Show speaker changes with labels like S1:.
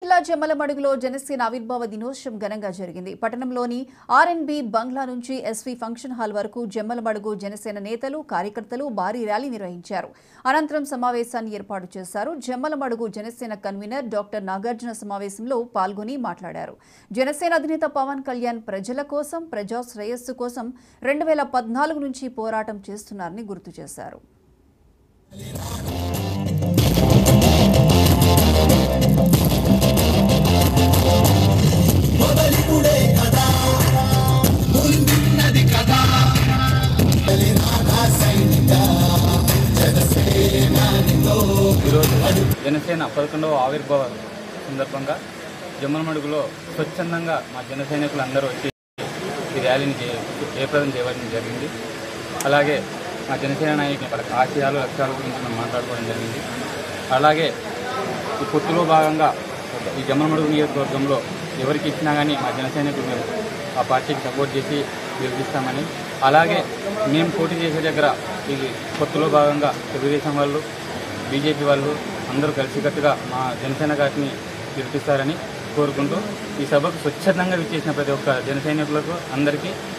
S1: జిల్లా జమ్మలమడుగులో జనసేన ఆవిర్భావ దినోత్సవం ఘనంగా జరిగింది పట్టణంలోని ఆర్ఎన్బి బంగ్లా నుంచి ఎస్వీ ఫంక్షన్ హాల్ వరకు జమ్మలమడుగు జనసేన నేతలు కార్యకర్తలు భారీ ర్యాలీ నిర్వహించారు అనంతరం సమావేశాన్ని ఏర్పాటు చేశారు జమ్మలమడుగు జనసేన కన్వీనర్ డాక్టర్ నాగార్జున సమావేశంలో పాల్గొని మాట్లాడారు జనసేన అధినేత పవన్ కళ్యాణ్ ప్రజల కోసం ప్రజా శ్రేయస్సు కోసం రెండు వేల పద్నాలుగు నుంచి పోరాటం చేస్తున్నారని గుర్తు చేశారు
S2: ఈరోజు జనసేన పదకొండవ ఆవిర్భావ సందర్భంగా జమ్మలమడుగులో స్వచ్ఛందంగా మా జన సైనికులు అందరూ వచ్చి ఈ ర్యాలీని చే- జయప్రదం చేయడం జరిగింది అలాగే మా జనసేన నాయకుని వాళ్ళ ఆశయాలు లక్ష్యాల గురించి మనం మాట్లాడుకోవడం జరిగింది అలాగే ఈ పొత్తులో భాగంగా ఈ జమ్మలమడుగు నియోజకవర్గంలో ఎవరికి ఇచ్చినా కానీ మా జన సైనికులు మేము ఆ పార్టీకి సపోర్ట్ చేసి గెలిపిస్తామని అలాగే మేము పోటీ చేసే దగ్గర ఈ పొత్తులో భాగంగా తెలుగుదేశం వాళ్ళు బీజేపీ వాళ్ళు అందరూ కలిసికట్టుగా మా జనసేన గారిని గెలిపిస్తారని కోరుకుంటూ ఈ సభకు స్వచ్ఛందంగా విచ్చేసిన ప్రతి ఒక్క జన సైనికులకు అందరికీ